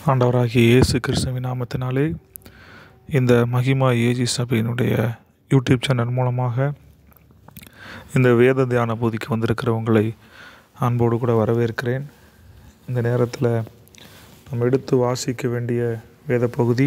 ஆண்டவராகிய இயேசு கிறிஸ்துவின் நாமத்தினாலே இந்த மகிமா ஏஜி சபையினுடைய யூடியூப் சேனல் மூலமாக இந்த வேத தியான போதிக்கு வந்திருக்கிற உங்களை அன்போடு கூட வரவேற்கிறேன் இந்த நேரத்தில் நம்ம எடுத்து வாசிக்க வேண்டிய வேத பகுதி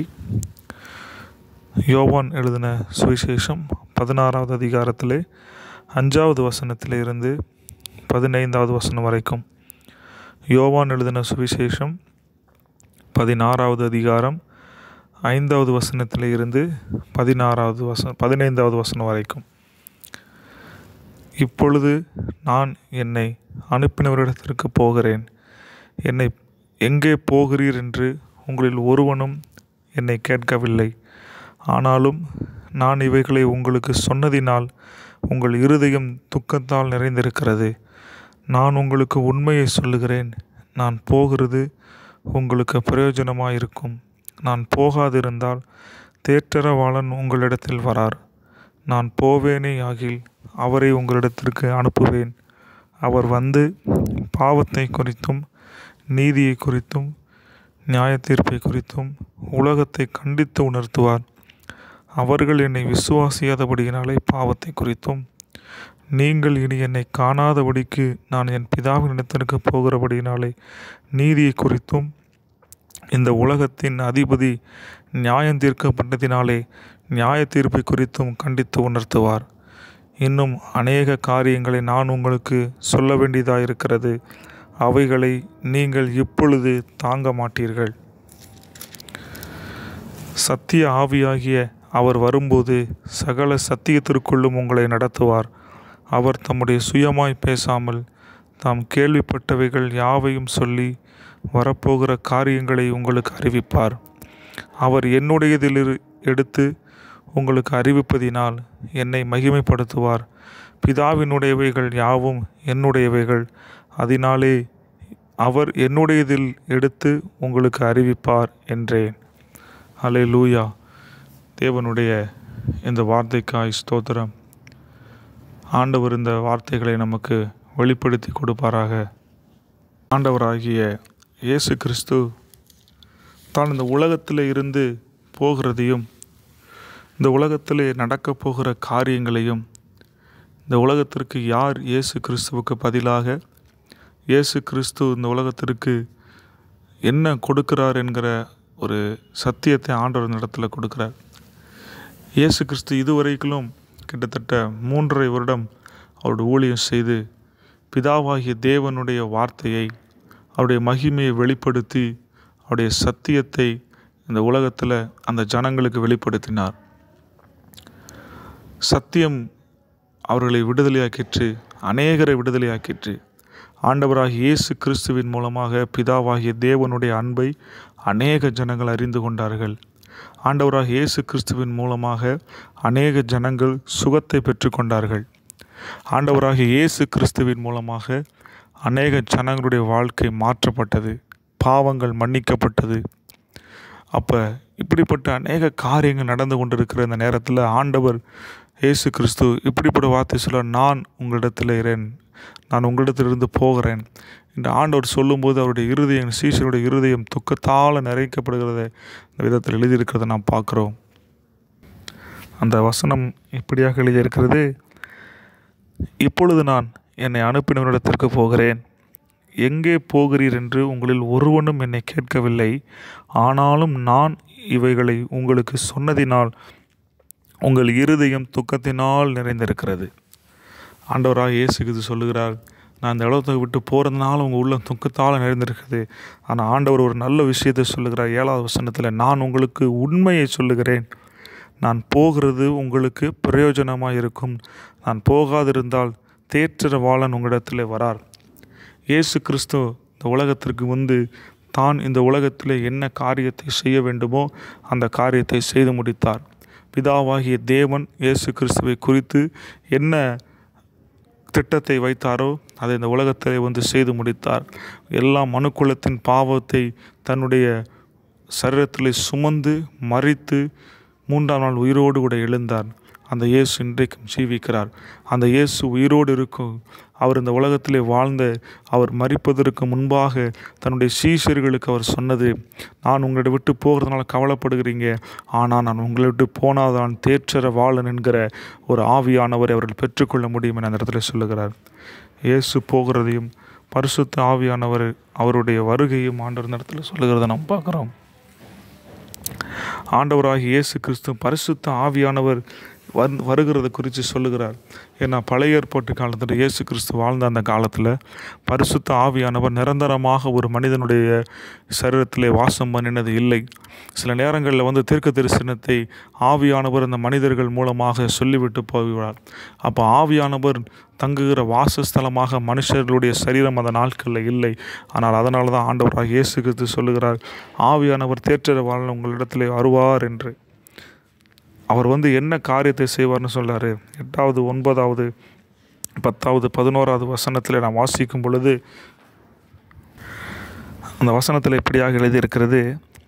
யோவான் எழுதின சுவிசேஷம் பதினாறாவது அதிகாரத்திலே அஞ்சாவது வசனத்திலே இருந்து பதினைந்தாவது வசனம் வரைக்கும் யோவான் எழுதின சுவிசேஷம் பதினாறாவது அதிகாரம் ஐந்தாவது வசனத்தில் இருந்து பதினாறாவது வசனம் பதினைந்தாவது வசனம் வரைக்கும் இப்பொழுது நான் என்னை அனுப்பினவரிடத்திற்கு போகிறேன் என்னை எங்கே போகிறீர் என்று உங்களில் ஒருவனும் என்னை கேட்கவில்லை ஆனாலும் நான் இவைகளை உங்களுக்கு சொன்னதினால் உங்கள் இருதயம் துக்கத்தால் நிறைந்திருக்கிறது நான் உங்களுக்கு உண்மையை சொல்லுகிறேன் நான் போகிறது உங்களுக்கு பிரயோஜனமாயிருக்கும் நான் போகாதிருந்தால் தேற்றரவாளன் உங்களிடத்தில் வரார் நான் போவேனே ஆகில் அவரை உங்களிடத்திற்கு அனுப்புவேன் அவர் வந்து பாவத்தை குறித்தும் நீதியை குறித்தும் நியாய தீர்ப்பை குறித்தும் உலகத்தை கண்டித்து உணர்த்துவார் அவர்கள் என்னை விசுவாசியாதபடியினாலே பாவத்தை குறித்தும் நீங்கள் இனி என்னை காணாதபடிக்கு நான் என் பிதாவின் இடத்திற்கு போகிறபடியினாலே நீதியை குறித்தும் இந்த உலகத்தின் அதிபதி நியாயம் தீர்க்கப்பட்டதினாலே நியாய தீர்ப்பை குறித்தும் கண்டித்து உணர்த்துவார் இன்னும் அநேக காரியங்களை நான் உங்களுக்கு சொல்ல வேண்டியதாக இருக்கிறது அவைகளை நீங்கள் இப்பொழுது தாங்க மாட்டீர்கள் சத்திய ஆவியாகிய அவர் வரும்போது சகல சத்தியத்திற்குள்ளும் உங்களை நடத்துவார் அவர் தம்முடைய சுயமாய் பேசாமல் தாம் கேள்விப்பட்டவைகள் யாவையும் சொல்லி வரப்போகிற காரியங்களை உங்களுக்கு அறிவிப்பார் அவர் என்னுடையதில் எடுத்து உங்களுக்கு அறிவிப்பதினால் என்னை மகிமைப்படுத்துவார் பிதாவினுடையவைகள் யாவும் என்னுடையவைகள் அதனாலே அவர் என்னுடையதில் எடுத்து உங்களுக்கு அறிவிப்பார் என்றேன் அலே லூயா தேவனுடைய இந்த வார்த்தைக்காய் ஸ்தோத்திரம் ஆண்டவர் இந்த வார்த்தைகளை நமக்கு வெளிப்படுத்தி கொடுப்பாராக ஆண்டவராகிய இயேசு கிறிஸ்து தான் இந்த உலகத்தில் இருந்து போகிறதையும் இந்த உலகத்தில் நடக்கப் போகிற காரியங்களையும் இந்த உலகத்திற்கு யார் இயேசு கிறிஸ்துவுக்கு பதிலாக இயேசு கிறிஸ்து இந்த உலகத்திற்கு என்ன கொடுக்கிறார் என்கிற ஒரு சத்தியத்தை ஆண்டவர் இந்த இடத்துல கொடுக்கிறார் இயேசு கிறிஸ்து இதுவரைக்கும் கிட்டத்தட்ட மூன்றரை வருடம் அவருடைய ஊழியம் செய்து பிதாவாகிய தேவனுடைய வார்த்தையை அவருடைய மகிமையை வெளிப்படுத்தி அவருடைய சத்தியத்தை இந்த உலகத்தில் அந்த ஜனங்களுக்கு வெளிப்படுத்தினார் சத்தியம் அவர்களை விடுதலையாக்கிற்று அநேகரை விடுதலையாக்கிற்று ஆண்டவராகிய இயேசு கிறிஸ்துவின் மூலமாக பிதாவாகிய தேவனுடைய அன்பை அநேக ஜனங்கள் அறிந்து கொண்டார்கள் ஆண்டவராக இயேசு கிறிஸ்துவின் மூலமாக அநேக ஜனங்கள் சுகத்தை பெற்றுக்கொண்டார்கள் ஆண்டவராக இயேசு கிறிஸ்துவின் மூலமாக அநேக ஜனங்களுடைய வாழ்க்கை மாற்றப்பட்டது பாவங்கள் மன்னிக்கப்பட்டது அப்போ இப்படிப்பட்ட அநேக காரியங்கள் நடந்து கொண்டிருக்கிற இந்த நேரத்தில் ஆண்டவர் இயேசு கிறிஸ்து இப்படிப்பட்ட வார்த்தை சொல்ல நான் உங்களிடத்தில் இரேன் நான் உங்களிடத்திலிருந்து போகிறேன் இந்த ஆண்டவர் சொல்லும்போது அவருடைய இருதயம் சீசருடைய இருதயம் துக்கத்தால் நிறைக்கப்படுகிறத இந்த விதத்தில் எழுதியிருக்கிறத நாம் பார்க்குறோம் அந்த வசனம் இப்படியாக எழுதியிருக்கிறது இப்பொழுது நான் என்னை அனுப்பினவரிடத்திற்கு போகிறேன் எங்கே போகிறீர் என்று உங்களில் ஒருவனும் என்னை கேட்கவில்லை ஆனாலும் நான் இவைகளை உங்களுக்கு சொன்னதினால் உங்கள் இருதயம் துக்கத்தினால் நிறைந்திருக்கிறது ஆண்டவராக இயேசு இது சொல்லுகிறார் நான் இந்த இடத்தை விட்டு போகிறதுனால உங்கள் உள்ள துக்கத்தால் நிறைந்திருக்குது ஆனால் ஆண்டவர் ஒரு நல்ல விஷயத்தை சொல்லுகிறார் ஏழாவது வசனத்தில் நான் உங்களுக்கு உண்மையை சொல்லுகிறேன் நான் போகிறது உங்களுக்கு பிரயோஜனமாக இருக்கும் நான் போகாதிருந்தால் தேற்றரவாளன் உங்களிடத்தில் வரார் இயேசு கிறிஸ்து இந்த உலகத்திற்கு வந்து தான் இந்த உலகத்தில் என்ன காரியத்தை செய்ய வேண்டுமோ அந்த காரியத்தை செய்து முடித்தார் பிதாவாகிய தேவன் இயேசு கிறிஸ்துவை குறித்து என்ன திட்டத்தை வைத்தாரோ அதை இந்த உலகத்தில் வந்து செய்து முடித்தார் எல்லா மனுக்குலத்தின் பாவத்தை தன்னுடைய சரீரத்தில் சுமந்து மறித்து மூன்றாம் நாள் உயிரோடு கூட எழுந்தார் அந்த இயேசு இன்றைக்கும் ஜீவிக்கிறார் அந்த இயேசு உயிரோடு இருக்கும் அவர் இந்த உலகத்திலே வாழ்ந்த அவர் மறிப்பதற்கு முன்பாக தன்னுடைய சீஷர்களுக்கு அவர் சொன்னது நான் உங்களை விட்டு போகிறதுனால கவலைப்படுகிறீங்க ஆனால் நான் உங்களை விட்டு போனால் தான் தேற்றற வாழன் என்கிற ஒரு ஆவியானவரை அவர்கள் பெற்றுக்கொள்ள முடியும் என அந்த இடத்துல சொல்லுகிறார் இயேசு போகிறதையும் பரிசுத்த ஆவியானவர் அவருடைய வருகையும் ஆண்டவர் இந்த இடத்துல சொல்லுகிறத நாம் பார்க்குறோம் ஆண்டவராகிய இயேசு கிறிஸ்து பரிசுத்த ஆவியானவர் வந் வருகிறத குறித்து சொல்லுகிறார் ஏன்னா பழைய ஏற்பாட்டு காலத்தில் இயேசு கிறிஸ்து வாழ்ந்த அந்த காலத்தில் பரிசுத்த ஆவியானவர் நிரந்தரமாக ஒரு மனிதனுடைய சரீரத்திலே வாசம் பண்ணினது இல்லை சில நேரங்களில் வந்து தீர்க்க தரிசனத்தை ஆவியானவர் அந்த மனிதர்கள் மூலமாக சொல்லிவிட்டு போகிறார் அப்போ ஆவியானவர் தங்குகிற வாசஸ்தலமாக மனுஷர்களுடைய சரீரம் அந்த நாட்களில் இல்லை ஆனால் அதனால தான் ஆண்டவராக இயேசு கிறிஸ்து சொல்லுகிறார் ஆவியானவர் தேற்றரவாளன் உங்களிடத்திலே வருவார் என்று அவர் வந்து என்ன காரியத்தை செய்வார்னு சொல்றாரு எட்டாவது ஒன்பதாவது பத்தாவது பதினோராவது வசனத்தில் நான் வாசிக்கும் பொழுது அந்த வசனத்தில் இப்படியாக எழுதியிருக்கிறது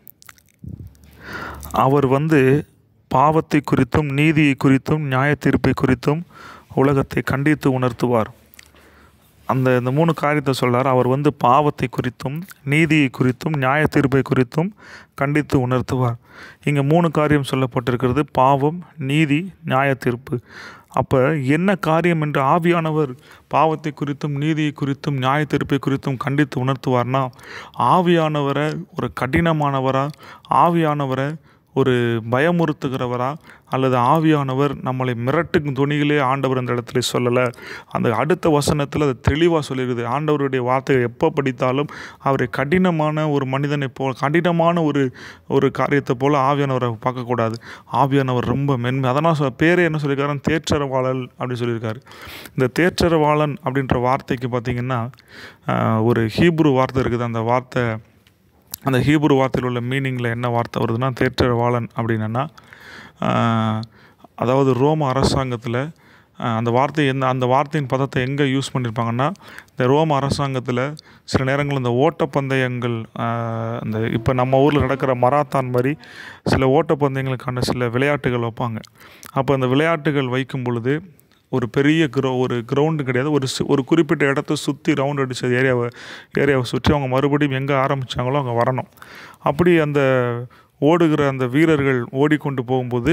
அவர் வந்து பாவத்தை குறித்தும் நீதியை குறித்தும் நியாய தீர்ப்பை குறித்தும் உலகத்தை கண்டித்து உணர்த்துவார் அந்த இந்த மூணு காரியத்தை சொல்றார் அவர் வந்து பாவத்தை குறித்தும் நீதியை குறித்தும் நியாய தீர்ப்பை குறித்தும் கண்டித்து உணர்த்துவார் இங்கே மூணு காரியம் சொல்லப்பட்டிருக்கிறது பாவம் நீதி நியாய தீர்ப்பு அப்போ என்ன காரியம் என்று ஆவியானவர் பாவத்தை குறித்தும் நீதியை குறித்தும் நியாய தீர்ப்பை குறித்தும் கண்டித்து உணர்த்துவார்னா ஆவியானவரை ஒரு கடினமானவரா ஆவியானவரை ஒரு பயமுறுத்துகிறவரா அல்லது ஆவியானவர் நம்மளை மிரட்டும் துணிகளே ஆண்டவர் அந்த இடத்துல சொல்லலை அந்த அடுத்த வசனத்தில் அது தெளிவாக சொல்லியிருக்குது ஆண்டவருடைய வார்த்தையை எப்போ படித்தாலும் அவரை கடினமான ஒரு மனிதனை போல் கடினமான ஒரு ஒரு காரியத்தை போல் ஆவியானவரை பார்க்கக்கூடாது ஆவியானவர் ரொம்ப மென்மை அதனால் சொ- பேரே என்ன சொல்லியிருக்காரு தேற்றரவாளன் அப்படின்னு சொல்லியிருக்காரு இந்த தேற்றரவாளன் அப்படின்ற வார்த்தைக்கு பார்த்திங்கன்னா ஆஹ், ஒரு ஹீப்ரு வார்த்தை இருக்குது அந்த வார்த்தை அந்த ஹீப்ரு வார்த்தையில் உள்ள மீனிங்கில் என்ன வார்த்தை வருதுன்னா தேற்றரவாளன் அப்படின்னா ஆஹ், அதாவது ரோம அரசாங்கத்தில் ஆஹ், அந்த வார்த்தை எந்த அந்த வார்த்தையின் பதத்தை எங்கே யூஸ் பண்ணியிருப்பாங்கன்னா இந்த ரோம அரசாங்கத்தில் சில நேரங்கள் இந்த ஓட்டப்பந்தயங்கள் ஆஹ், இந்த இப்போ நம்ம ஊரில் நடக்கிற மராத்தான் மாதிரி சில ஓட்டப்பந்தயங்களுக்கான சில விளையாட்டுகள் வைப்பாங்க அப்போ அந்த விளையாட்டுகள் வைக்கும் பொழுது ஒரு பெரிய கிரௌ ஒரு கிரவுண்டு கிடையாது ஒரு சி- ஒரு குறிப்பிட்ட இடத்த சுற்றி ரவுண்ட் அடிச்ச ஏரியாவை ஏரியாவை சுற்றி அவங்க மறுபடியும் எங்கே ஆரம்பித்தாங்களோ அங்கே வரணும் அப்படி அந்த ஓடுகிற அந்த வீரர்கள் ஓடிக்கொண்டு போகும்போது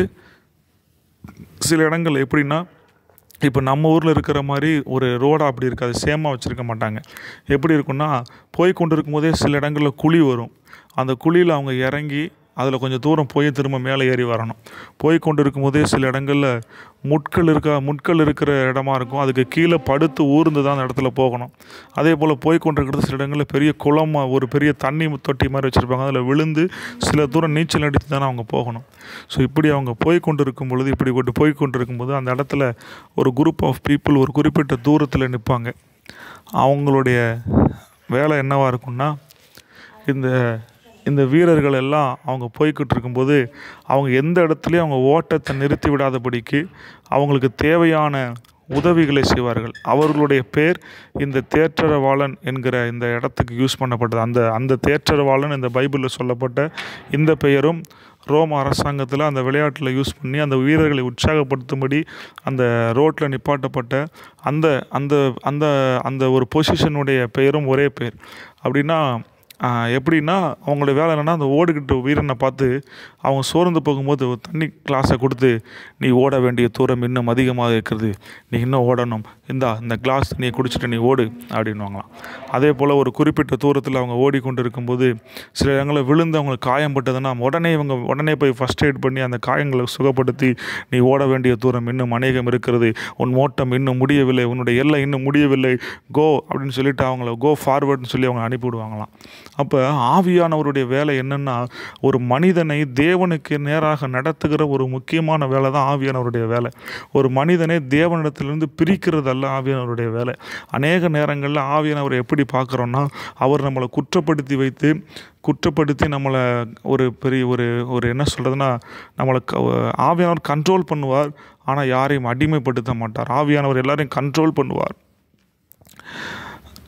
சில இடங்கள் எப்படின்னா இப்போ நம்ம ஊரில் இருக்கிற மாதிரி ஒரு ரோடாக அப்படி இருக்காது சேமாக வச்சுருக்க மாட்டாங்க எப்படி இருக்குன்னா போய் கொண்டு இருக்கும்போதே சில இடங்களில் குழி வரும் அந்த குழியில் அவங்க இறங்கி அதில் கொஞ்சம் தூரம் போய் திரும்ப மேலே ஏறி வரணும் போய் கொண்டு இருக்கும்போதே சில இடங்களில் முட்கள் இருக்க முட்கள் இருக்கிற இடமா இருக்கும் அதுக்கு கீழே படுத்து ஊர்ந்து தான் அந்த இடத்துல போகணும் அதே போல் போய் கொண்டிருக்கிறது சில இடங்களில் பெரிய குளமா ஒரு பெரிய தண்ணி தொட்டி மாதிரி வச்சுருப்பாங்க அதில் விழுந்து சில தூரம் நீச்சல் அடித்து தானே அவங்க போகணும் ஸோ இப்படி அவங்க போய் கொண்டு இருக்கும் பொழுது இப்படி கொண்டு போய் கொண்டு இருக்கும்போது அந்த இடத்துல ஒரு குரூப் ஆஃப் பீப்புள் ஒரு குறிப்பிட்ட தூரத்தில் நிற்பாங்க அவங்களுடைய வேலை என்னவாக இருக்கும்னா இந்த இந்த வீரர்கள் எல்லாம் அவங்க போய்கிட்டு இருக்கும்போது அவங்க எந்த இடத்துலையும் அவங்க ஓட்டத்தை நிறுத்தி விடாதபடிக்கு அவங்களுக்கு தேவையான உதவிகளை செய்வார்கள் அவர்களுடைய பேர் இந்த தேற்றரவாளன் என்கிற இந்த இடத்துக்கு யூஸ் பண்ணப்பட்டது அந்த அந்த தேற்றரவாளன் இந்த பைபிளில் சொல்லப்பட்ட இந்த பெயரும் ரோம அரசாங்கத்தில் அந்த விளையாட்டில் யூஸ் பண்ணி அந்த வீரர்களை உற்சாகப்படுத்தும்படி அந்த ரோட்டில் நிப்பாட்டப்பட்ட அந்த அந்த அந்த அந்த ஒரு பொசிஷனுடைய பெயரும் ஒரே பேர் அப்படின்னா ஆஹ், எப்படின்னா அவங்களுடைய வேலை என்னென்னா அந்த ஓடிக்கிட்டு வீரனை பார்த்து அவங்க சோர்ந்து போகும்போது ஒரு தண்ணி கிளாஸை கொடுத்து நீ ஓட வேண்டிய தூரம் இன்னும் அதிகமாக இருக்கிறது நீ இன்னும் ஓடணும் இந்தா இந்த கிளாஸ் தண்ணியை குடிச்சிட்டு நீ ஓடு அப்படின்வாங்களாம் அதே போல் ஒரு குறிப்பிட்ட தூரத்தில் அவங்க ஓடிக்கொண்டு இருக்கும்போது சில இடங்களில் விழுந்து அவங்களுக்கு காயம்பட்டதுன்னா உடனே இவங்க உடனே போய் ஃபஸ்ட் எய்ட் பண்ணி அந்த காயங்களை சுகப்படுத்தி நீ ஓட வேண்டிய தூரம் இன்னும் அநேகம் இருக்கிறது உன் ஓட்டம் இன்னும் முடியவில்லை உன்னுடைய எல்லை இன்னும் முடியவில்லை கோ அப்படின்னு சொல்லிட்டு அவங்கள கோ ஃபார்வர்ட்னு சொல்லி அவங்க அனுப்பிவிடுவாங்களாம் அப்போ ஆவியானவருடைய வேலை என்னென்னா ஒரு மனிதனை தேவனுக்கு நேராக நடத்துகிற ஒரு முக்கியமான வேலை தான் ஆவியானவருடைய வேலை ஒரு மனிதனை தேவனிடத்திலிருந்து பிரிக்கிறதல்ல ஆவியானவருடைய வேலை அநேக நேரங்களில் ஆவியானவரை எப்படி பார்க்குறோன்னா அவர் நம்மளை குற்றப்படுத்தி வைத்து குற்றப்படுத்தி நம்மளை ஒரு பெரிய ஒரு ஒரு என்ன சொல்கிறதுனா நம்மளை க ஆவியானவர் கண்ட்ரோல் பண்ணுவார் ஆனால் யாரையும் அடிமைப்படுத்த மாட்டார் ஆவியானவர் எல்லாரையும் கண்ட்ரோல் பண்ணுவார்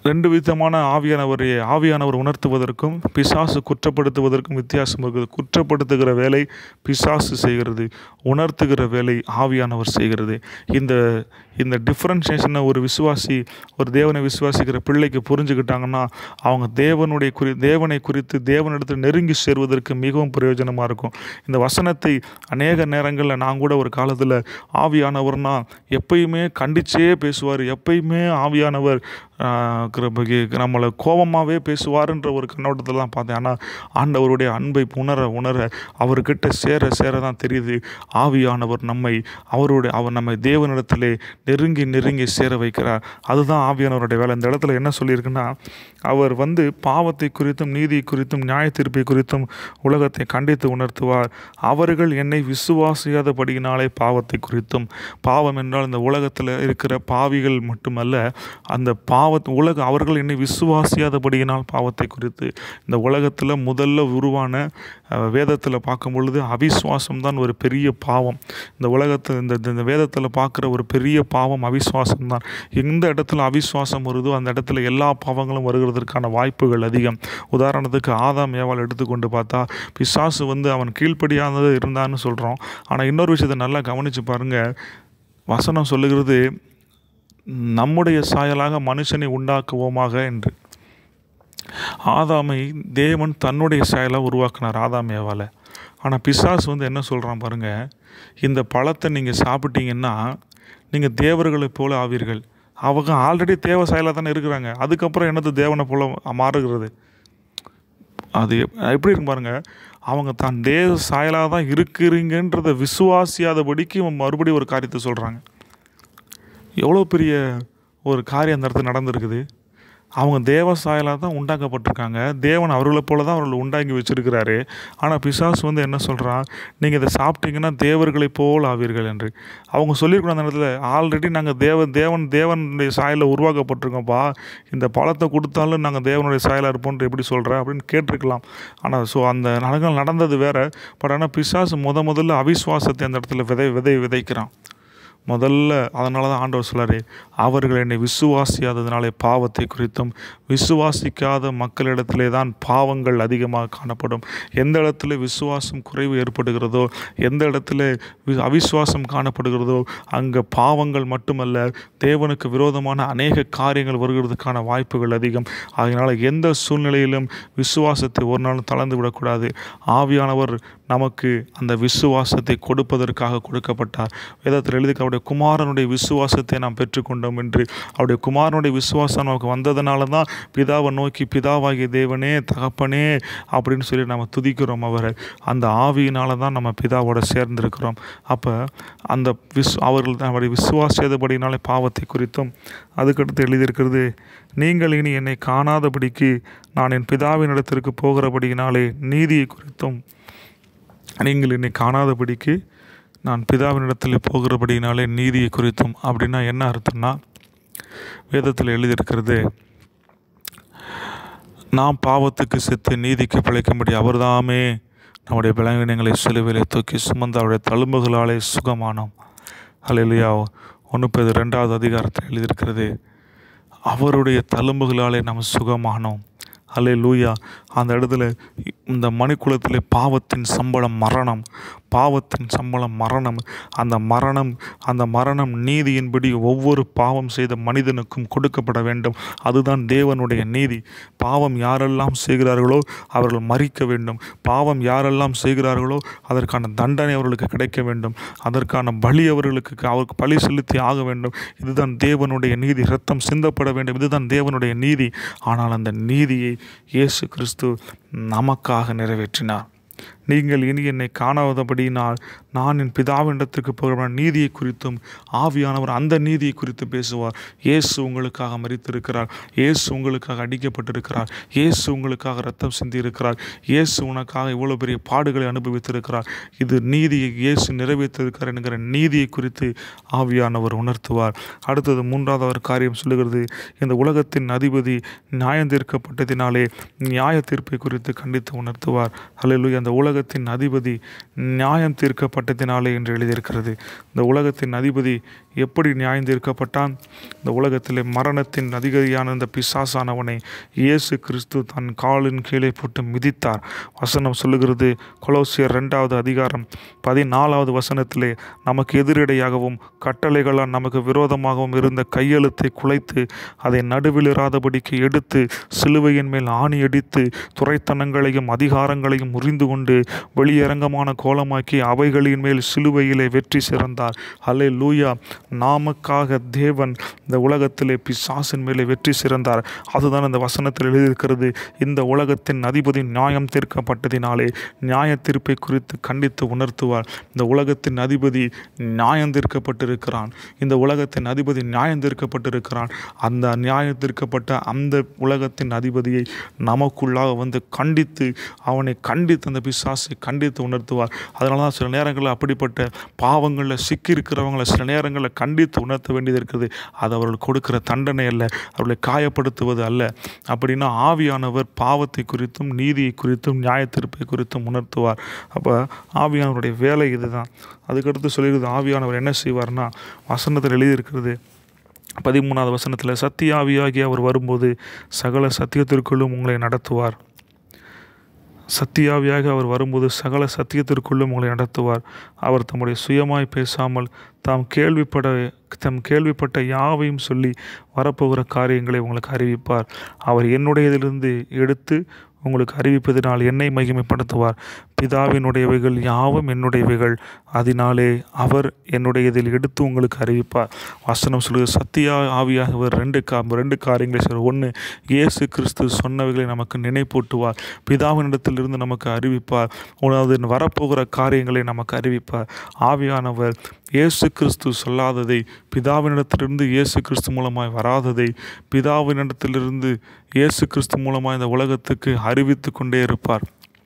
ரெண்டு விதமான ஆவியானவரை ஆவியானவர் உணர்த்துவதற்கும் பிசாசு குற்றப்படுத்துவதற்கும் வித்தியாசம் இருக்குது குற்றப்படுத்துகிற வேலை பிசாசு செய்கிறது உணர்த்துகிற வேலை ஆவியானவர் செய்கிறது இந்த இந்த டிஃப்ரென்ஷியேஷனை ஒரு விசுவாசி ஒரு தேவனை விசுவாசிக்கிற பிள்ளைக்கு புரிஞ்சுக்கிட்டாங்கன்னா அவங்க தேவனுடைய குறி தேவனை குறித்து தேவனிடத்தில் நெருங்கி சேர்வதற்கு மிகவும் பிரயோஜனமாக இருக்கும் இந்த வசனத்தை அநேக நேரங்களில் நான் கூட ஒரு காலத்தில் ஆவியானவர்னா எப்பயுமே கண்டிச்சே பேசுவார் எப்பயுமே ஆவியானவர் ஆஹ், கிருபைக்கு நம்மளை கோபமாகவே பேசுவாருன்ற ஒரு கண்ணோட்டத்தில் தான் பார்த்தேன் ஆனால் ஆண்டவருடைய அன்பை உணர உணர அவர்கிட்ட சேர சேர தான் தெரியுது ஆவியானவர் நம்மை அவருடைய அவர் நம்மை தேவனிடத்திலே நெருங்கி நெருங்கி சேர வைக்கிறார் அதுதான் ஆவியானவருடைய வேலை இந்த இடத்துல என்ன சொல்லியிருக்குன்னா அவர் வந்து பாவத்தை குறித்தும் நீதி குறித்தும் நியாய தீர்ப்பை குறித்தும் உலகத்தை கண்டித்து உணர்த்துவார் அவர்கள் என்னை விசுவாசியாதபடியினாலே பாவத்தை குறித்தும் பாவம் என்றால் இந்த உலகத்தில் இருக்கிற பாவிகள் மட்டுமல்ல அந்த பாவ உலக அவர்கள் என்னை விசுவாசியாதபடியினால் பாவத்தை குறித்து இந்த உலகத்தில் முதல்ல உருவான வேதத்தில் பார்க்கும் பொழுது அவிசுவாசம் தான் ஒரு பெரிய பாவம் இந்த உலகத்தில் இந்த இந்த வேதத்தில் பார்க்குற ஒரு பெரிய பாவம் அவிசுவாசம் தான் எந்த இடத்துல அவிசுவாசம் வருதோ அந்த இடத்துல எல்லா பாவங்களும் வருகிறதற்கான வாய்ப்புகள் அதிகம் உதாரணத்துக்கு ஆதாம் ஏவாள் எடுத்துக்கொண்டு பார்த்தா பிசாசு வந்து அவன் கீழ்ப்படியானது இருந்தான்னு சொல்கிறோம் ஆனால் இன்னொரு விஷயத்தை நல்லா கவனித்து பாருங்கள் வசனம் சொல்லுகிறது நம்முடைய சாயலாக மனுஷனை உண்டாக்குவோமாக என்று ஆதாமை தேவன் தன்னுடைய சாயலாக உருவாக்கினார் ஆதாம் ஏவால ஆனால் பிசாசு வந்து என்ன சொல்கிறான் பாருங்க இந்த பழத்தை நீங்கள் சாப்பிட்டீங்கன்னா நீங்கள் தேவர்களைப் போல ஆவீர்கள் அவங்க ஆல்ரெடி தேவ சாயலாக தானே இருக்கிறாங்க அதுக்கப்புறம் என்னது தேவனை போல மாறுகிறது அது எப்- எப்படி இருக்கு பாருங்க அவங்க தான் தேவ சாயலாக தான் இருக்கிறீங்கன்றதை விசுவாசியாதபடிக்கு மறுபடியும் ஒரு காரியத்தை சொல்கிறாங்க எவ்வளோ பெரிய ஒரு காரியம் அந்த இடத்துல நடந்திருக்குது அவங்க தேவ சாயலாக தான் உண்டாக்கப்பட்டிருக்காங்க தேவன் அவர்களைப் போல தான் அவர்களை உண்டாக்கி வச்சிருக்கிறாரு ஆனால் பிசாசு வந்து என்ன சொல்கிறான் நீங்கள் இதை சாப்பிட்டீங்கன்னா தேவர்களைப் போல் ஆவீர்கள் என்று அவங்க சொல்லியிருக்கணும் அந்த இடத்துல ஆல்ரெடி நாங்கள் தேவ தேவன் தேவனுடைய சாயலில் உருவாக்கப்பட்டிருக்கோம்ப்பா இந்த பழத்தை கொடுத்தாலும் நாங்கள் தேவனுடைய சாயலாக இருப்போம்னு எப்படி சொல்கிற அப்படின்னு கேட்டிருக்கலாம் ஆனால் ஸோ அந்த நலங்கள் நடந்தது வேற பட் ஆனால் பிசாசு முத முதல்ல அவிசுவாசத்தை அந்த இடத்துல விதை விதை விதைக்கிறான் முதல்ல அதனால தான் ஆண்டவர் சொல்றாரு அவர்கள் என்னை விசுவாசியாததினாலே பாவத்தை குறித்தும் விசுவாசிக்காத மக்களிடத்திலே தான் பாவங்கள் அதிகமாக காணப்படும் எந்த இடத்துல விசுவாசம் குறைவு ஏற்படுகிறதோ எந்த இடத்துல வி- அவிசுவாசம் காணப்படுகிறதோ அங்கே பாவங்கள் மட்டுமல்ல தேவனுக்கு விரோதமான அநேக காரியங்கள் வருகிறதுக்கான வாய்ப்புகள் அதிகம் அதனால் எந்த சூழ்நிலையிலும் விசுவாசத்தை ஒரு நாளும் தளர்ந்து விடக்கூடாது ஆவியானவர் நமக்கு அந்த விசுவாசத்தை கொடுப்பதற்காக கொடுக்கப்பட்டார் வேதத்தில் எழுதி அவருடைய குமாரனுடைய விசுவாசத்தை நாம் பெற்றுக்கொண்டோம் என்று அவருடைய குமாரனுடைய விசுவாசம் நமக்கு வந்ததுனால தான் பிதாவை நோக்கி பிதாவாகிய தேவனே தகப்பனே அப்படின்னு சொல்லி நம்ம துதிக்கிறோம் அவரை அந்த ஆவியினால தான் நம்ம பிதாவோட சேர்ந்திருக்கிறோம் அப்போ அந்த விஸ் அவர்கள் அவருடைய விசுவாசியதபடினாலே பாவத்தை குறித்தும் அதுக்கடுத்து எழுதியிருக்கிறது நீங்கள் இனி என்னை காணாதபடிக்கு நான் என் பிதாவின் இடத்திற்கு போகிறபடியினாலே நீதியை குறித்தும் நீங்கள் என்னை காணாதபடிக்கு நான் பிதாவினிடத்தில் போகிறபடியினாலே நீதியை குறித்தும் அப்படின்னா என்ன அர்த்தம்னா வேதத்தில் எழுதியிருக்கிறது நாம் பாவத்துக்கு செத்து நீதிக்கு பிழைக்கும்படி அவர்தாமே நம்முடைய பலவீனங்களை சிலுவையிலே தூக்கி சுமந்த அவருடைய தழும்புகளாலே சுகமானோம் அல்லையா ஒன்று பேர் ரெண்டாவது அதிகாரத்தில் எழுதியிருக்கிறது அவருடைய தழும்புகளாலே நாம் சுகமானோம் அல்லே லூயா அந்த இடத்துல இந்த மணிக்குலத்தில் பாவத்தின் சம்பளம் மரணம் பாவத்தின் சம்பளம் மரணம் அந்த மரணம் அந்த மரணம் நீதியின்படி ஒவ்வொரு பாவம் செய்த மனிதனுக்கும் கொடுக்கப்பட வேண்டும் அதுதான் தேவனுடைய நீதி பாவம் யாரெல்லாம் செய்கிறார்களோ அவர்கள் மறிக்க வேண்டும் பாவம் யாரெல்லாம் செய்கிறார்களோ அதற்கான தண்டனை அவர்களுக்கு கிடைக்க வேண்டும் அதற்கான பலி அவர்களுக்கு அவருக்கு பலி செலுத்தி ஆக வேண்டும் இதுதான் தேவனுடைய நீதி ரத்தம் சிந்தப்பட வேண்டும் இதுதான் தேவனுடைய நீதி ஆனால் அந்த நீதியை இயேசு கிறிஸ்து நமக்காக நிறைவேற்றினார் நீங்கள் இனி என்னை காணாதபடியினால் நான் என் பிதாவினிடத்திற்கு போகிற நீதியை குறித்தும் ஆவியானவர் அந்த நீதியை குறித்து பேசுவார் இயேசு உங்களுக்காக மரித்திருக்கிறார் இயேசு உங்களுக்காக அடிக்கப்பட்டிருக்கிறார் இயேசு உங்களுக்காக ரத்தம் சிந்தியிருக்கிறார் இயேசு உனக்காக இவ்வளோ பெரிய பாடுகளை அனுபவித்திருக்கிறார் இது நீதியை இயேசு நிறைவேற்றிருக்கிறார் என்கிற நீதியை குறித்து ஆவியானவர் உணர்த்துவார் அடுத்தது மூன்றாவது ஒரு காரியம் சொல்லுகிறது இந்த உலகத்தின் அதிபதி நியாயம் தீர்க்கப்பட்டதினாலே நியாய தீர்ப்பை குறித்து கண்டித்து உணர்த்துவார் அல்லேலூயா அந்த உலக உலகத்தின் அதிபதி நியாயம் தீர்க்கப்பட்டதினாலே என்று எழுதியிருக்கிறது இந்த உலகத்தின் அதிபதி எப்படி நியாயம் தீர்க்கப்பட்டான் இந்த உலகத்திலே மரணத்தின் அதிகாரியான இந்த பிசாசானவனை இயேசு கிறிஸ்து தன் காலின் கீழே போட்டு மிதித்தார் வசனம் சொல்லுகிறது கொலோசியர் ரெண்டாவது அதிகாரம் பதினாலாவது வசனத்திலே நமக்கு எதிரடையாகவும் கட்டளைகளால் நமக்கு விரோதமாகவும் இருந்த கையெழுத்தை குலைத்து அதை நடுவிலிராதபடிக்கு எடுத்து சிலுவையின் மேல் ஆணி அடித்து துறைத்தனங்களையும் அதிகாரங்களையும் முறிந்து கொண்டு வெளியரங்கமான கோலமாக்கி அவைகளின் மேல் சிலுவையிலே வெற்றி சிறந்தார் ஹலே லூயா நாமக்காக தேவன் இந்த உலகத்திலே பிசாசின் மேலே வெற்றி சிறந்தார் அதுதான் இந்த வசனத்தில் எழுதியிருக்கிறது இந்த உலகத்தின் அதிபதி நியாயம் தீர்க்கப்பட்டதினாலே நியாய தீர்ப்பை குறித்து கண்டித்து உணர்த்துவார் இந்த உலகத்தின் அதிபதி நியாயம் தீர்க்கப்பட்டிருக்கிறான் இந்த உலகத்தின் அதிபதி நியாயம் தீர்க்கப்பட்டிருக்கிறான் அந்த நியாயம் தீர்க்கப்பட்ட அந்த உலகத்தின் அதிபதியை நமக்குள்ளாக வந்து கண்டித்து அவனை கண்டித்து அந்த பிசாசை கண்டித்து உணர்த்துவார் அதனால தான் சில நேரங்களில் அப்படிப்பட்ட பாவங்களில் சிக்கியிருக்கிறவங்களை சில நேரங்களில் கண்டித்து உணர்த்த வேண்டியது இருக்குது அது அவர்கள் கொடுக்கிற தண்டனை அல்ல அவர்களை காயப்படுத்துவது அல்ல அப்படின்னா ஆவியானவர் பாவத்தை குறித்தும் நீதியை குறித்தும் நியாயத்தீர்ப்பை குறித்தும் உணர்த்துவார் அப்போ ஆவியானவருடைய வேலை இதுதான் அதுக்கடுத்து சொல்லிடுது ஆவியானவர் என்ன செய்வார்னா வசனத்தில் எழுதியிருக்கிறது பதிமூணாவது வசனத்தில் சத்திய ஆவியாகி அவர் வரும்போது சகல சத்தியத்திற்குள்ளும் உங்களை நடத்துவார் சத்தியாவியாக அவர் வரும்போது சகல சத்தியத்திற்குள்ளும் உங்களை நடத்துவார் அவர் தம்முடைய சுயமாய் பேசாமல் தாம் கேள்விப்பட தம் கேள்விப்பட்ட யாவையும் சொல்லி வரப்போகிற காரியங்களை உங்களுக்கு அறிவிப்பார் அவர் என்னுடையதிலிருந்து எடுத்து உங்களுக்கு அறிவிப்பதினால் என்னை மகிமைப்படுத்துவார் பிதாவினுடையவைகள் யாவும் என்னுடையவைகள் அதனாலே அவர் என்னுடையதில் எடுத்து உங்களுக்கு அறிவிப்பார் வசனம் சொல்லுது சத்தியா ஆவியாகவர் ரெண்டு கா ரெண்டு காரியங்களை சொல்ற ஒன்று இயேசு கிறிஸ்து சொன்னவைகளை நமக்கு நினைப்பூட்டுவார் பிதாவினிடத்திலிருந்து நமக்கு அறிவிப்பார் உனது வரப்போகிற காரியங்களை நமக்கு அறிவிப்பார் ஆவியானவர் இயேசு கிறிஸ்து சொல்லாததை பிதாவினிடத்திலிருந்து இயேசு கிறிஸ்து மூலமாய் வராததை பிதாவினிடத்திலிருந்து இயேசு கிறிஸ்து மூலமாய் இந்த உலகத்துக்கு அறிவித்து கொண்டே இருப்பார்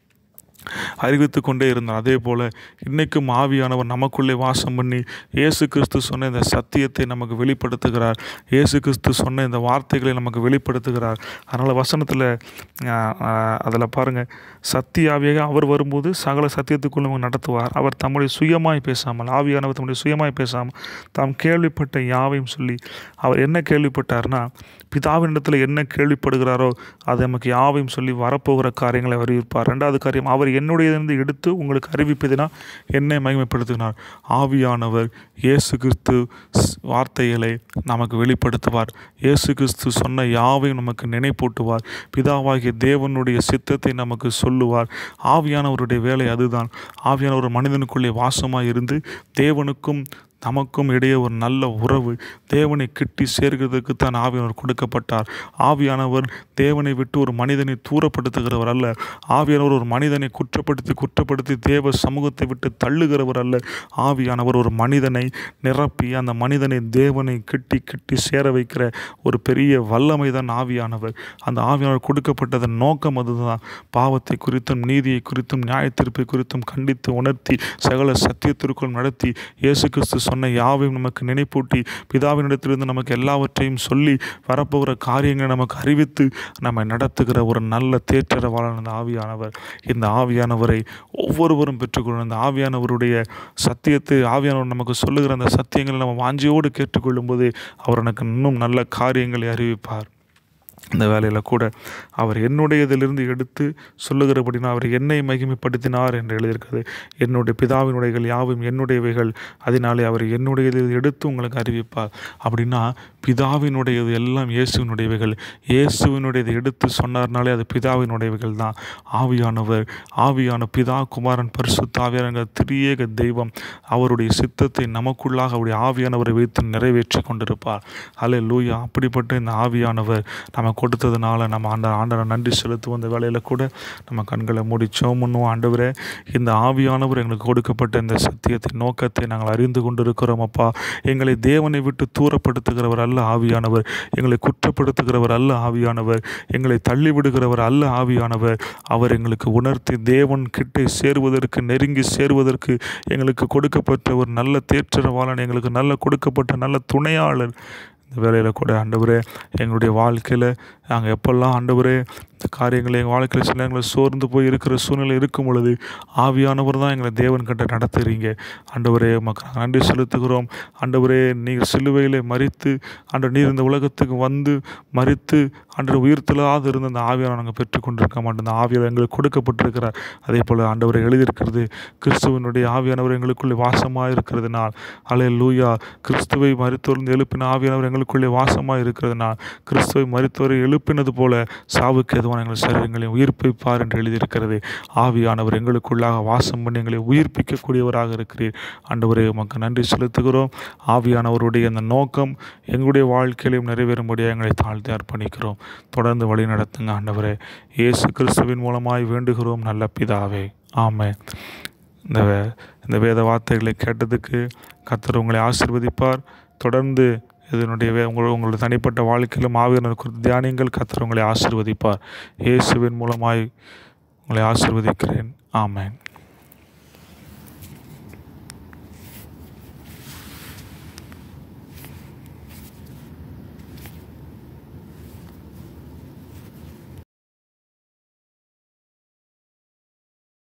அறிவித்து கொண்டே இருந்தார் அதே போல் இன்றைக்கும் ஆவியானவர் நமக்குள்ளே வாசம் பண்ணி இயேசு கிறிஸ்து சொன்ன இந்த சத்தியத்தை நமக்கு வெளிப்படுத்துகிறார் இயேசு கிறிஸ்து சொன்ன இந்த வார்த்தைகளை நமக்கு வெளிப்படுத்துகிறார் அதனால் வசனத்தில் அதில் பாருங்கள் சத்திய ஆவியாக அவர் வரும்போது சகல சத்தியத்துக்குள்ள நமக்கு நடத்துவார் அவர் தம்முடைய சுயமாய் பேசாமல் ஆவியானவர் தம்முடைய சுயமாய் பேசாமல் தாம் கேள்விப்பட்ட யாவையும் சொல்லி அவர் என்ன கேள்விப்பட்டார்னா பிதாவினிடத்தில் என்ன கேள்விப்படுகிறாரோ அதை நமக்கு யாவையும் சொல்லி வரப்போகிற காரியங்களை அறிவிப்பார் ரெண்டாவது காரியம் அவர் என்னுடையதிலிருந்து எடுத்து உங்களுக்கு அறிவிப்பதினா என்னை மகிமைப்படுத்தினார் ஆவியானவர் இயேசு கிறிஸ்து ஸ்- வார்த்தைகளை நமக்கு வெளிப்படுத்துவார் இயேசு கிறிஸ்து சொன்ன யாவையும் நமக்கு நினைப்பூட்டுவார் பிதாவாகிய தேவனுடைய சித்தத்தை நமக்கு சொல்லுவார் ஆவியானவருடைய வேலை அதுதான் ஆவியானவர் ஒரு மனிதனுக்குள்ளே வாசமாக இருந்து தேவனுக்கும் நமக்கும் இடையே ஒரு நல்ல உறவு தேவனை கிட்டி சேர்க்கிறதுக்கு தான் ஆவியானவர் கொடுக்கப்பட்டார் ஆவியானவர் தேவனை விட்டு ஒரு மனிதனை தூரப்படுத்துகிறவர் அல்ல ஆவியானவர் ஒரு மனிதனை குற்றப்படுத்தி குற்றப்படுத்தி தேவ சமூகத்தை விட்டு தள்ளுகிறவர் அல்ல ஆவியானவர் ஒரு மனிதனை நிரப்பி அந்த மனிதனை தேவனை கிட்டி கிட்டி சேர வைக்கிற ஒரு பெரிய வல்லமை தான் ஆவியானவர் அந்த ஆவியானவர் கொடுக்கப்பட்டதன் நோக்கம் அதுதான் பாவத்தை குறித்தும் நீதியை குறித்தும் நியாயத்தீர்ப்பை குறித்தும் கண்டித்து உணர்த்தி சகல சத்தியத்திற்குள் நடத்தி இயேசு கிறிஸ்து சொன்ன யாவையும் நமக்கு நினைப்பூட்டி பிதாவினிடத்திலிருந்து நமக்கு எல்லாவற்றையும் சொல்லி வரப்போகிற காரியங்களை நமக்கு அறிவித்து நம்மை நடத்துகிற ஒரு நல்ல தேற்றரவாளன் அந்த ஆவியானவர் இந்த ஆவியானவரை ஒவ்வொருவரும் பெற்றுக்கொள்ளும் இந்த ஆவியானவருடைய சத்தியத்தை ஆவியானவர் நமக்கு சொல்லுகிற அந்த சத்தியங்களை நம்ம வாஞ்சியோடு கேட்டுக்கொள்ளும்போது அவர் எனக்கு இன்னும் நல்ல காரியங்களை அறிவிப்பார் இந்த வேலையில் கூட அவர் என்னுடையதிலிருந்து எடுத்து சொல்லுகிறபடினா அவர் என்னை மகிமைப்படுத்தினார் என்று எழுதியிருக்கிறது என்னுடைய பிதாவினுடையகள் யாவும் என்னுடையவைகள் அதனாலே அவர் என்னுடையது எடுத்து உங்களுக்கு அறிவிப்பார் அப்படின்னா பிதாவினுடையது எல்லாம் இயேசுவினுடையவைகள் இயேசுவினுடையதை எடுத்து சொன்னார்னாலே அது பிதாவினுடையவைகள் தான் ஆவியானவர் ஆவியான பிதா குமாரன் பரிசுத்த ஆவியானங்க திரியேக தெய்வம் அவருடைய சித்தத்தை நமக்குள்ளாக அவருடைய ஆவியானவரை வைத்து நிறைவேற்றி கொண்டிருப்பார் அலே லூயா அப்படிப்பட்ட இந்த ஆவியானவர் நம்ம கொடுத்ததுனால நம்ம ஆண்ட ஆண்டரை நன்றி செலுத்துவோம் இந்த வேலையில் கூட நம்ம கண்களை முடிச்சோம் பண்ணுவோம் ஆண்டவரே இந்த ஆவியானவர் எங்களுக்கு கொடுக்கப்பட்ட இந்த சத்தியத்தின் நோக்கத்தை நாங்கள் அறிந்து கொண்டிருக்கிறோம் அப்பா எங்களை தேவனை விட்டு தூரப்படுத்துகிறவர் அல்ல ஆவியானவர் எங்களை குற்றப்படுத்துகிறவர் அல்ல ஆவியானவர் எங்களை தள்ளிவிடுகிறவர் அல்ல ஆவியானவர் அவர் எங்களுக்கு உணர்த்தி தேவன் கிட்டே சேருவதற்கு நெருங்கி சேருவதற்கு எங்களுக்கு கொடுக்கப்பட்ட ஒரு நல்ல தேற்றரவாளன் எங்களுக்கு நல்ல கொடுக்கப்பட்ட நல்ல துணையாளர் இந்த வேலையில் கூட ஆண்டவரே எங்களுடைய வாழ்க்கையில் நாங்கள் எப்பெல்லாம் ஆண்டவரே இந்த காரியங்களை எங்கள் வாழ்க்கையில் சில நேரங்களில் சோர்ந்து போய் இருக்கிற சூழ்நிலை இருக்கும் பொழுது ஆவியானவர் தான் எங்களை தேவன் கிட்ட நடத்துகிறீங்க ஆண்டவரே உமக்கு நாங்கள் நன்றி செலுத்துகிறோம் ஆண்டவரே நீங்கள் சிலுவையிலே மறித்து ஆண்டவர் நீர் இந்த உலகத்துக்கு வந்து மறித்து ஆண்டவர் உயிர்த்தலாது இருந்த அந்த ஆவியானவர் நாங்கள் பெற்றுக்கொண்டிருக்க மாட்டோம் அந்த ஆவியார் எங்களுக்கு கொடுக்கப்பட்டிருக்கிறார் அதே போல் ஆண்டவர் எழுதியிருக்கிறது கிறிஸ்துவனுடைய ஆவியானவர் எங்களுக்குள்ளே வாசமாக இருக்கிறதுனால் அலே லூயா கிறிஸ்துவை மறித்தோர்ந்து எழுப்பின ஆவியானவர் எங்களுக்குள்ளே வாசமாக இருக்கிறதுனால் கிறிஸ்துவை மறித்தோரை எழுப்பினது போல சாவுக்கு எதுவான எங்கள் சரீரங்களை உயிர்ப்பிப்பார் என்று எழுதியிருக்கிறது ஆவியானவர் எங்களுக்குள்ளாக வாசம் பண்ணி எங்களை உயிர்ப்பிக்கக்கூடியவராக இருக்கிறீர் ஆண்டவரே உமக்கு நன்றி செலுத்துகிறோம் ஆவியானவருடைய அந்த நோக்கம் எங்களுடைய வாழ்க்கையிலும் நிறைவேறும்படியாக எங்களை தாழ்த்தி அர்ப்பணிக்கிறோம் தொடர்ந்து வழி நடத்துங்க ஆண்டவரே இயேசு கிறிஸ்துவின் மூலமாய் வேண்டுகிறோம் நல்ல பிதாவே ஆமென் இந்த வே- இந்த வேத வார்த்தைகளை கேட்டதுக்கு கர்த்தர் உங்களை ஆசீர்வதிப்பார் தொடர்ந்து இதனுடைய வே- உங்கள் உங்களுடைய தனிப்பட்ட வாழ்க்கையிலும் ஆவியானவர் குறித்து தியானியங்கள் கர்த்தர் உங்களை ஆசீர்வதிப்பார் இயேசுவின் மூலமாய் உங்களை ஆசீர்வதிக்கிறேன் ஆமென்